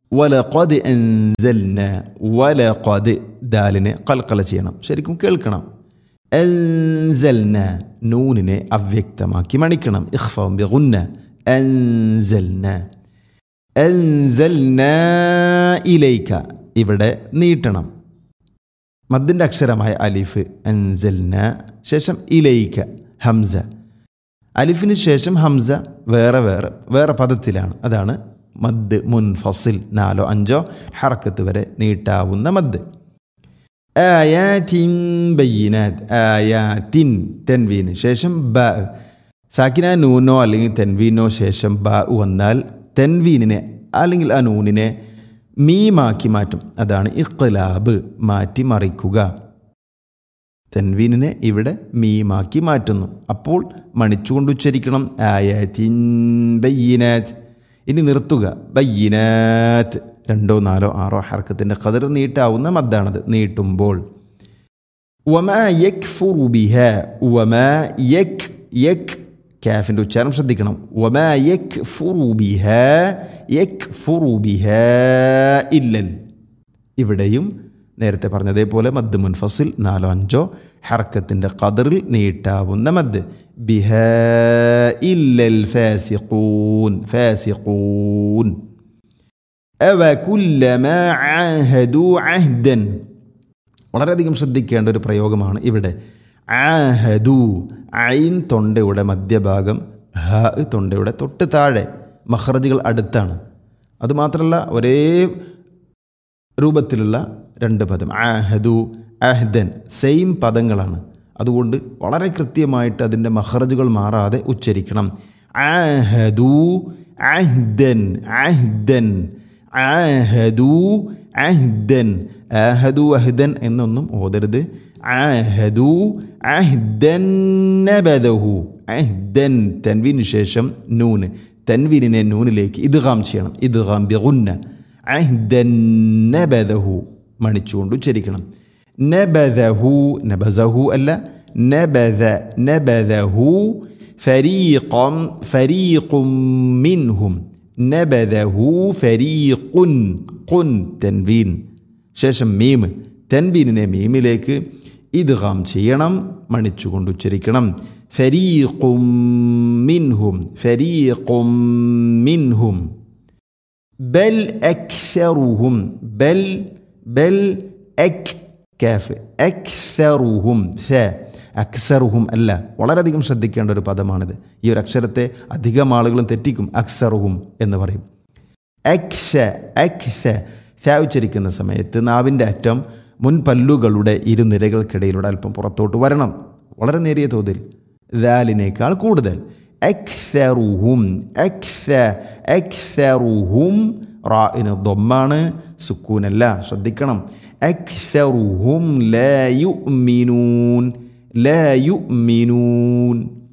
വലഖദ് അൻസൽന വലഖദ് ദാലിനെ കൽക്കല ചെയ്യണം ശരിക്കും കേൾക്കണം അൻസൽന നൂനിനെ അവ്യക്തമാക്കി മണിക്കണം ഇഖ്ഫം ബിഗുന്ന അൻസൽന അൻസൽന ഇലൈക ഇവിടെ നീട്ടണം മദ്ദിൻ്റെ അക്ഷരമായ അലിഫ് അൻസൽന ശേഷം ഇലൈക ഹംസ അലിഫിന് ശേഷം ഹംസ വേറെ വേറെ വേറെ പദത്തിലാണ് അതാണ് മദ് മുൻഫസിൽ നാലോ അഞ്ചോ ഹറക്കത്ത് വരെ നീട്ടാവുന്ന മദ് ആയാറ്റിൻ ബയ്യനാത്ത് ആയാറ്റിൻ തെൻവീന് ശേഷം ബ സാക്കിന നൂനോ അല്ലെങ്കിൽ തെൻവീനോ ശേഷം ബ വന്നാൽ തെൻവീനിനെ അല്ലെങ്കിൽ ആ നൂനിനെ മീമാക്കി മാറ്റും അതാണ് ഇഖ്ലാബ് മാറ്റി മറിക്കുക തെൻവീനിനെ ഇവിടെ മീമാക്കി മാറ്റുന്നു അപ്പോൾ മണിച്ചുകൊണ്ട് ഉച്ചരിക്കണം ആയാത്തിൻ ബയ്യനാത്ത് ഇനി നിർത്തുക ബയ്യനാത്ത് രണ്ടോ നാലോ ആറോ ഹർക്കത്തിൻ്റെ കതിർ നീട്ടാവുന്ന മദ്ദാണത് നീട്ടുമ്പോൾ വമാ യക് ഫുറുബിഹ വമാ യക് യക് കാഫിൻ്റെ ഉച്ചാരണം ശ്രദ്ധിക്കണം വമാ യക് ഫുറുബിഹ യക് ഫുറുബിഹ ഇല്ലൽ ഇവിടെയും നേരത്തെ പറഞ്ഞതേപോലെ മദ് മുൻഫസിൽ നാലോ അഞ്ചോ ഹർക്കത്തിൻ്റെ കതിറിൽ നീട്ടാവുന്ന മദ് ബിഹ ഇല്ലൽ ഫാസിഖൂൻ ഫാസിഖൂൻ അവ കുല്ലമ ആഹദു അഹ്ദൻ വളരെയധികം ശ്രദ്ധിക്കേണ്ട ഒരു പ്രയോഗമാണ് ഇവിടെ ആഹദു ഐൻ തൊണ്ടയുടെ മധ്യഭാഗം ഹ തൊണ്ടയുടെ തൊട്ട് താഴെ മഹ്റജുകൾ അടുത്താണ് അതുമാത്രമല്ല ഒരേ രൂപത്തിലുള്ള രണ്ട് പദം ആഹദു അഹ്ദൻ സെയിം പദങ്ങളാണ് അതുകൊണ്ട് വളരെ കൃത്യമായിട്ട് അതിൻ്റെ മഹ്റജുകൾ മാറാതെ ഉച്ചരിക്കണം ആഹദു അഹ്ദൻ അഹ്ദൻ ആഹദു അഹ്ദൻ ആഹദു അഹ്ദൻ എന്നൊന്നും ഓതരുത് ആഹദു അഹ്ദൻ നബദഹു അഹ്ദൻ തൻവീന് ശേഷം നൂന് തൻവീനിനെ നൂനിലേക്ക് ഇദ്ഗാം ചെയ്യണം ഇദ്ഗാം ബിഗുന്ന അഹ്ദൻ നബദഹു മണിച്ചുകൊണ്ട് ഉച്ചരിക്കണം നബദഹു നബസഹു അല്ല നബദ നബദഹു ഫരീഖം ഫരീഖും മിൻഹും നബദഹു ഫരീഖുൻ ഖുൻ തൻവീൻ ശേഷം മീം തൻവീനിനെ മീമിലേക്ക് ഇദ്ഗാം ചെയ്യണം മണിച്ചുകൊണ്ട് ഉച്ചരിക്കണം ഫരീഖും മിൻഹും ഫരീഖും മിൻഹും ബൽ അക്സറുഹും ബൽ ബൽ എക് കാഫ് അക്സറുഹും ഫ അക്സറുഹും അല്ല വളരെയധികം ശ്രദ്ധിക്കേണ്ട ഒരു പദമാണിത് ഈ ഒരു അക്ഷരത്തെ അധികം ആളുകളും തെറ്റിക്കും അക്സറുഹും എന്ന് പറയും അക്സ അക്സ ഫ ഉച്ചരിക്കുന്ന സമയത്ത് നാവിൻ്റെ അറ്റം മുൻപല്ലുകളുടെ ഇരുനിരകൾക്കിടയിലൂടെ അല്പം പുറത്തോട്ട് വരണം വളരെ നേരിയ തോതിൽ ദാലിനേക്കാൾ കൂടുതൽ അക്സറുഹും അക്സ അക്സറുഹും റാഇന് ദൊമ്മാണ് സുക്കൂനല്ല ശ്രദ്ധിക്കണം അക്സറുഹും ലാ യുഅ്മിനൂൻ ലാ യുഅ്മിനൂൻ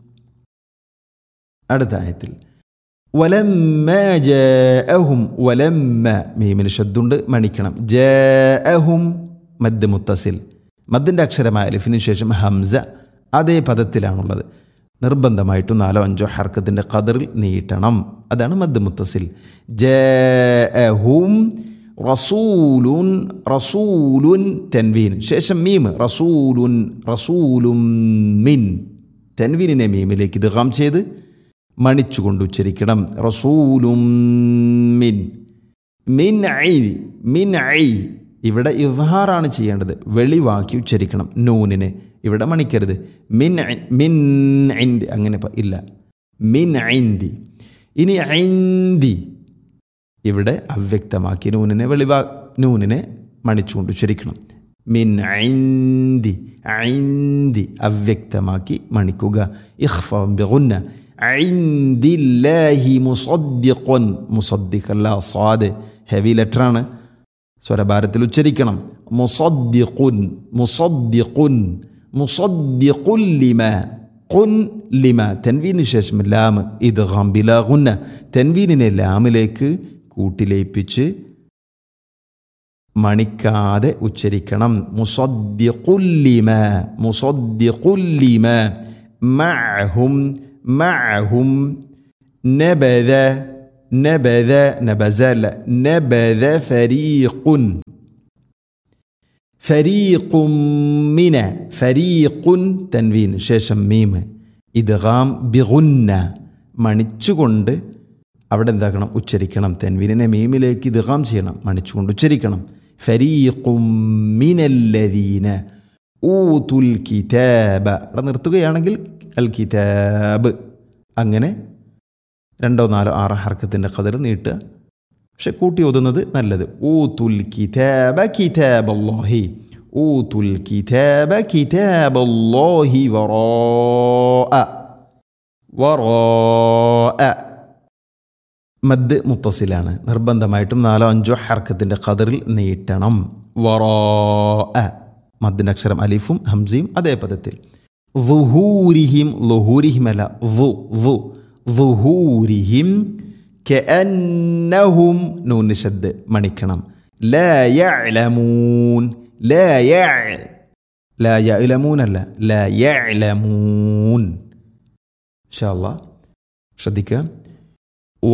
അടുത്ത ആയത്തിൽ വലമ്മ ജാഅഹും വലമ്മ മീമിന് ശബ്ദുണ്ട് മണിക്കണം ജാഅഹും മദ് മുത്തസിൽ മദ്ദിൻ്റെ അക്ഷരമായ അലിഫിന് ശേഷം ഹംസ അതേ പദത്തിലാണുള്ളത് നിർബന്ധമായിട്ടും നാലോ അഞ്ചോ ഹർക്കത്തിൻ്റെ കതിറിൽ നീട്ടണം അതാണ് മദ് മുത്തസിൽ ജാഅഹും റസൂലുൻ റസൂലുൻ തെൻവീൻ ശേഷം മീം റസൂലുൻ റസൂലും മിൻ തെൻവീനിനെ മീമിലേക്ക് ഇദ്ഗാം ചെയ്ത് മണിച്ചുകൊണ്ട് ഉച്ചരിക്കണം റസൂലും മിൻ മിൻ ഐ മിൻ ഐ ഇവിടെ ഇവഹാറാണ് ചെയ്യേണ്ടത് വെളിവാക്കി ഉച്ചരിക്കണം നൂനിനെ ഇവിടെ മണിക്കരുത് മിൻ മിൻ ഐന്തി അങ്ങനെ ഇല്ല മിൻ ഐന്തി ഇനി ഐന്തി ഇവിടെ അവ്യക്തമാക്കി നൂനിനെ വെളിവാ നൂനിനെ മണിച്ചുകൊണ്ട് ഉച്ചരിക്കണം മിൻ ഐന്തി ഐന്തി അവ്യക്തമാക്കി മണിക്കുക ഇഖ്ഫം ബിഗുന്ന ഐന്ദില്ലാഹി മുസദ്ദിഖുൻ മുസദ്ദിഖല്ല സാദ് ഹെവി ലെറ്ററാണ് സ്വരഭാരത്തിൽ ഉച്ചരിക്കണം മുസദ്ദിഖുൻ മുസദ്ദിഖുൻ മുസദ്ദിഖുൻ ലിമ ഖുൻ ലിമ തെൻവീന് ശേഷം ലാം ഇത് ഗംബിലാകുന്ന തെൻവീനിനെ ലാമിലേക്ക് കൂട്ടിലയിപ്പിച്ച് മണിക്കാതെ ഉച്ചരിക്കണം മുസദ്ദിഖുല്ലിമ മുസദ്ദിഖുല്ലിമ മഅഹും മഅഹും നബദ നബദ നബസ അല്ല നബദ ഫരീഖുൻ ഫരീഖുമിന ഫരീഖുൻ തൻവീൻ ശേഷം മീമ് ഇദ്ഗാം ബിഗുന്ന മണിച്ചുകൊണ്ട് അവിടെ എന്താക്കണം ഉച്ചരിക്കണം തെൻവീനിനെ മീമിലേക്ക് ഇദ്ഗാം ചെയ്യണം മണിച്ചുകൊണ്ട് ഉച്ചരിക്കണം ഫരീഖുമിനല്ലദീന ഊതുൽ കിതാബ അവിടെ നിർത്തുകയാണെങ്കിൽ അൽ കിതാബ് അങ്ങനെ രണ്ടോ നാലോ ആറ് ഹർക്കത്തിൻ്റെ കതിർ നീട്ടുക പക്ഷെ കൂട്ടി ഓതുന്നത് നല്ലത് ഊതുൽ കിതാബ കിതാബല്ലാഹി ഊതുൽ കിതാബ കിതാബല്ലാഹി വറാഅ വറാഅ മദ് മുത്തസിലാണ് നിർബന്ധമായിട്ടും നാലോ അഞ്ചോ ഹർക്കത്തിൻ്റെ കതിറിൽ നീട്ടണം വറാഅ മദ്ദിൻ്റെ അക്ഷരം അലിഫും ഹംസയും അതേ പദത്തിൽ ظهورهم ظهورهم അല്ല ظു ظു ظهورهم كأنهم نون شد മണിക്കണം لا يعلمون لا يع لا يعلمون അല്ല لا يعلمون ഇൻഷാ അല്ലാ ശ്രദ്ധിക്കുക